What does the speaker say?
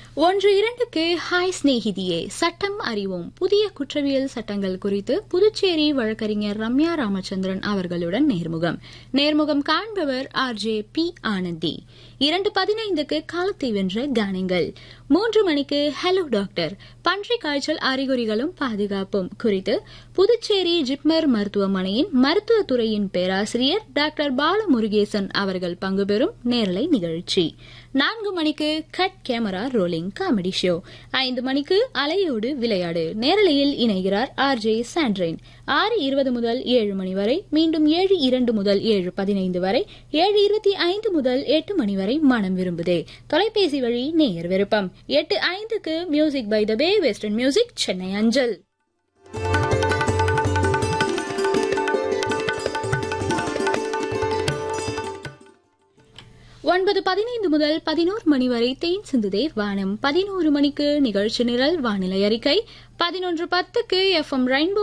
ஒன்று இரண்டுக்கு ஹாய் சிநேகிதியே சட்டம் அறிவோம் புதிய குற்றவியல் சட்டங்கள் குறித்து புதுச்சேரி வழக்கறிஞர் ரம்யா ராமச்சந்திரன் அவர்களுடன் நேர்முகம் நேர்முகம் காண்பவர் ஆர் ஜே பி ஆனந்தி இரண்டு பதினைந்துக்கு காலத்தை வென்ற கானங்கள் மூன்று மணிக்கு ஹலோ டாக்டர் பன்றி காய்ச்சல் அறிகுறிகளும் பாதுகாப்பும் குறித்து புதுச்சேரி ஜிப்மர் மருத்துவமனையின் மருத்துவத்துறையின் பேராசிரியர் டாக்டர் பாலமுருகேசன் அவர்கள் பங்குபெறும் நேரலை நிகழ்ச்சி நான்கு மணிக்கு cut camera rolling comedy show ஐந்து மணிக்கு அலையோடு விளையாடு நேரலையில் இணைகிறார் ஆர் ஜே சாண்ட்ரைன் ஆறு இருபது முதல் ஏழு மணி வரை மீண்டும் ஏழு இரண்டு முதல் ஏழு பதினைந்து வரை ஏழு இருபத்தி ஐந்து முதல் எட்டு மணி வரை மனம் விரும்புதே தொலைபேசி வழி நேயர் விருப்பம் எட்டு ஐந்துக்கு music by the bay western music Chennai அஞ்சல் ஒன்பது பதினைந்து முதல் பதினோரு மணி வரை தேன் சிந்துதே வானம் பதினோரு மணிக்கு நிகழ்ச்சி நிரல் வானிலை அறிக்கை பதினொன்று பத்துக்கு எஃப் எம் ரெயின்போ